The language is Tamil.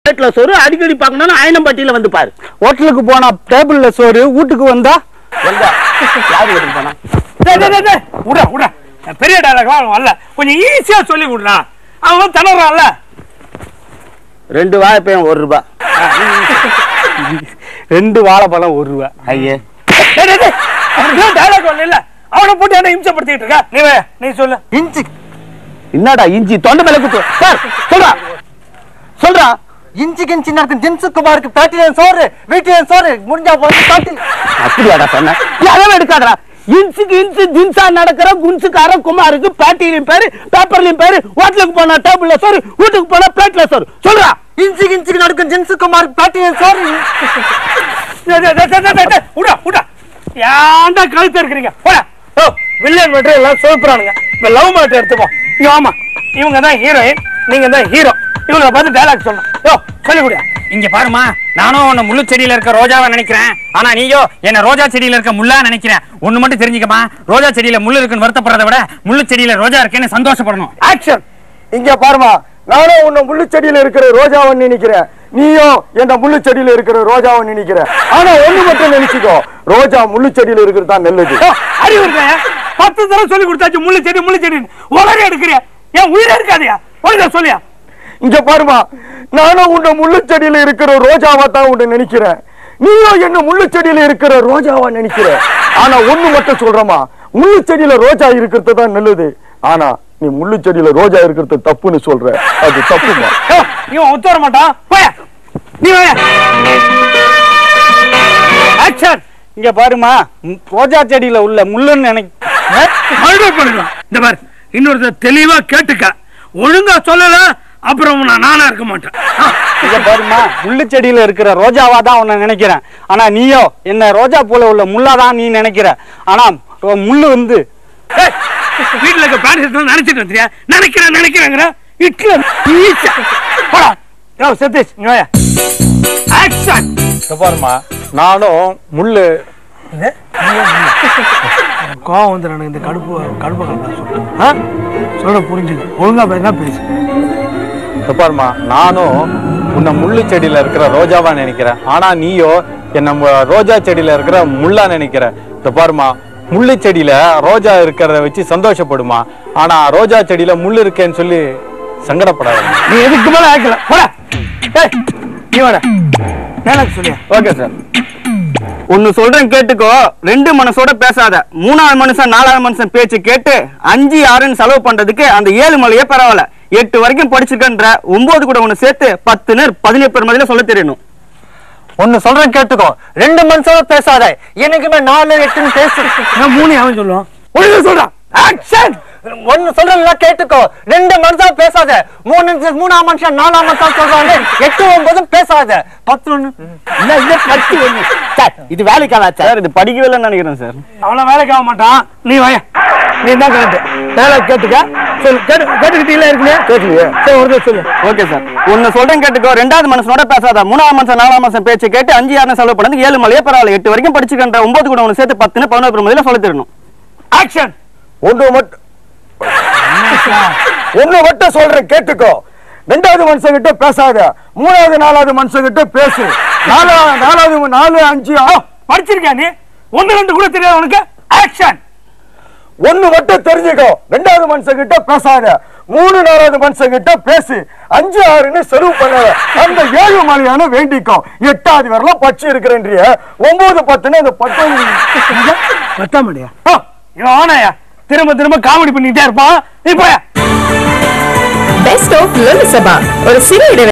வீட்டுல சோறு அடிக்கடி பார்க்கணும்னு ஆயனம்பட்டியில வந்து பாரு ஹோட்டலுக்கு போனா டேபிள்ல சோறு வீட்டுக்கு வந்தா வந்தா யாரு வீட்டுக்கு போனா டேய், டேய், டேய், டேய், விட்றா, விட்றா. பெரிய டைலாக்லாம் வரல கொஞ்சம் ஈஸியா சொல்லி விடுறா அவன் திணறான்ல ரெண்டு வாழைப்பையன் ஒரு ரூபாய் ரெண்டு வாழைப்பழம் ஒரு ரூபா ஐயே டைலாக் வரல இல்ல அவனை போட்டு என்ன இம்சப்படுத்திட்டு இருக்க நீ வே, நீ சொல்லு இஞ்சி என்னடா இஞ்சி தொண்டை மேல குத்து சார் சொல்றா சொல்றா இஞ்சி கிஞ்சி நடக்கும் ஜின்சு குமாருக்கு பேட்டில சோறு வீட்டில சோறு முடிஞ்சா வந்து பாட்டி அப்படியாடா சொன்ன யாரும் எடுக்காதடா இன்ச்சுக்கு இன்ச்சு ஜின்ஸா நடக்கிற குன்சுக்கார குமாருக்கு பேட்டிலையும் பேரு பேப்பர்லயும் பேரு ஹோட்டலுக்கு போனா டேபிள்ல சோறு வீட்டுக்கு போனா பிளேட்ல சோறு சொல்றா இஞ்சி கிஞ்சி நடக்கும் ஜின்சு குமாருக்கு பேட்டில சோறு டேய், டேய், டேய், டேய், டேய், டேய், விட்றா, விட்றா. ஏன்டா கழுத்து இருக்கிறீங்க போடா ஓ வில்லன் மட்டும் எல்லாம் சோப்புறானுங்க இப்ப லவ் மேட்டர் எடுத்துப்போம் இங்க ஆமா இவங்க தான் ஹீரோயின் நீங்க தான் ஹீரோ இவங்களை பார்த்து டைலாக் சொல்லணும் யோ சொல்லி கொடுயா இங்க பாருமா நானும் உன்னை முள்ளு செடியில இருக்க ரோஜாவை நினைக்கிறேன் ஆனா நீயோ என்ன ரோஜா செடியில இருக்க முள்ளா நினைக்கிறேன் ஒண்ணு மட்டும் தெரிஞ்சுக்கமா ரோஜா செடியில முள்ளு இருக்குன்னு வருத்தப்படுறதை விட முள்ளு செடியில ரோஜா இருக்கேன்னு சந்தோஷப்படணும் ஆக்ஷன் இங்க பாருமா நானும் உன்னை முள்ளு செடியில இருக்கிற ரோஜாவை நினைக்கிறேன் நீயும் என்ன முள்ளு செடியில இருக்கிற ரோஜாவை நினைக்கிற ஆனா ஒண்ணு மட்டும் நினைச்சுக்கோ ரோஜா முள்ளு செடியில இருக்கிறது தான் நல்லது அறிவு இருக்கையா பத்து தடவை சொல்லி கொடுத்தாச்சு முள்ளு செடி முள்ளு செடி உலக எடுக்கிறியா ஏன் உயிரை இருக்காதியா ஒழுங்கா சொல்லியா இங்க பாருமா நானும் உன்னை முள்ளு செடியில இருக்கிற ரோஜாவை தான் உன்னை நினைக்கிறேன் நீயும் என்ன முள்ளு செடியில இருக்கிற ரோஜாவா நினைக்கிற ஆனா ஒண்ணு மட்டும் சொல்றமா முள்ளு செடியில ரோஜா இருக்கிறது தான் நல்லது ஆனா நீ முள்ளு செடியில ரோஜா இருக்கிறது தப்புன்னு சொல்ற அது தப்புமா யோ, இவன் ஒத்து வர மாட்டான் போயா நீ வாயா ஆக்ஷன் இங்க பாருமா ம், ரோஜா செடியில உள்ள முள்ளுன்னு நினை மறுபடியும் பண்ணிக்கலாம் இந்த பாரு இன்னொருத்தர் தெளிவா கேட்டுக்க ஒழுங்கா சொல்லல அப்புறம் நான் நானா இருக்க மாட்டேன் ஆ, இங்க பாருமா முள்ளு செடியில இருக்கிற ரோஜாவா தான் உன்னை நினைக்கிறேன் ஆனா நீயோ என்ன ரோஜா பூல உள்ள முள்ளா தான் நீ நினைக்கிற ஆனா ரோ- முள்ளு வந்து ஏய், வீட்டுல இருக்க பேரண்ட்ஸ் நினைச்சிட்டு வந்துறியா நினைக்கிறேன் நினைக்கிறேங்கிற இட்ல ஈச்சா. போடா யோ சதீஷ் இங்க வாயா ஆக்ஷன் இங்க பாருமா நானும் முள்ளு கோவம் வந்து எனக்கு இந்த கடுப்பு கடுப்பு கலந்தா சொல்றேன் சொல்ல புரிஞ்சுது ஒழுங்கா பேசினா பேசு இங்க பாருமா நானும் உன்னை முள்ளு செடியில இருக்கிற ரோஜாவா நினைக்கிறேன் ஆனா நீயோ என்ன மு- ரோஜா செடியில இருக்கிற முள்ளா நினைக்கிற இந்த பாருமா முள்ளு செடியில ரோஜா இருக்கிறத வச்சு சந்தோஷப்படுமா ஆனா ரோஜா செடியில முள்ளு இருக்கேன்னு சொல்லி சங்கடப்படாத நீ எதுக்கு மேல ஆக்கல போடா ஏய், நீ வாடா எனக்கு சொல்லியா ஓகே சார் ஒன்னு சொல்றேன் கேட்டுக்கோ ரெண்டு மனசோட பேசாத மூணாவது மனுஷன் நாலாவது மனுஷன் பேச்சு கேட்டு அஞ்சு ஆறுன்னு செலவு பண்றதுக்கு அந்த ஏழு மலையே பரவாயில்ல எட்டு வரைக்கும் படிச்சிருக்கன்ற ஒன்பது கூட ஒண்ணு சேர்த்து பத்துன்னு பதினெட்டு பேர் மதியில சொல்ல தெரியணும் ஒன்னு சொல்றேன் கேட்டுக்கோ ரெண்டு மனுஷோட பேசாத எனக்குமே நாலு எட்டுன்னு பேசு நான் மூணு அவன் சொல்லுவான் ஒழுங்கா சொல்றான் ஆக்ஷன் ஒன்னு சொல்றேன்ல கேட்டுக்கோ ரெண்டு மனுஷன் பேசாத மூணு மூணாம் மனுஷன் நாலாம் மனுஷன் சொல்றாங்க எட்டு ஒன்பதும் பேசாத பத்து ஒண்ணு இல்ல இல்ல பத்து ஒண்ணு சார் இது வேலைக்காதா சார் சார் இது படிக்கவே இல்லைன்னு நினைக்கிறேன் சார் அவன வேலைக்கு ஆக மாட்டான் நீ வாயா நீ தான் கரெக்ட் டயலாக் கேட்டுக்க சொல்லு கேட்டு கேட்டுக்கிட்டீங்களா இருக்குல்ல கேட்கலையே சரி ஒரு தடவை சொல்லு ஓகே சார் ஒன்னு சொல்றேன் கேட்டுக்கோ ரெண்டாவது மனுஷனோட பேசாத மூணாவது மனுஷன் நாலாம் மனுஷன் பேச்சு கேட்டு அஞ்சு ஆறு செலவு பண்ணதுக்கு ஏழு மலையே பரவாயில்ல எட்டு வரைக்கும் படிச்சுக்கன்ற ஒன்பது கூட ஒண்ணு சேர்த்து பத்துன்னு பதினோரு பேர் மதியில சொல்ல தெரியணும் ஆக்ஷன் ஒன்று மட்டும் ஒண்ணு மட்டும் சொல்றேன் கேட்டுக்கோ ரெண்டாவது மனுஷன் கிட்ட பேசாத மூணாவது நாலாவது மனுஷன் கிட்ட பேசு நாலாவது நாலாவது நாலு அஞ்சு ஆ, படிச்சிருக்கியா நீ ஒன்னு ரெண்டு கூட தெரியாது உனக்கு ஆக்ஷன் ஒண்ணு மட்டும் தெரிஞ்சுக்கோ ரெண்டாவது மனுஷன் கிட்ட பேசாத மூணு நாலாவது மனுஷன் கிட்ட பேசு அஞ்சு ஆறுன்னு செலவு பண்ணாத அந்த ஏழு மலையான வேண்டிக்கோ எட்டாவது வரலாம் பச்சு இருக்கிறேன்றிய ஒன்பது பத்துன்னு அந்த பத்து பத்தாம் முடியா இவன் ஆனாயா திரும்ப திரும்ப காமெடி பண்ணிட்டே இருப்பான் நீ போயா பெஸ்ட் ஆஃப் லலிசபா ஒரு சிறு இடைவெளி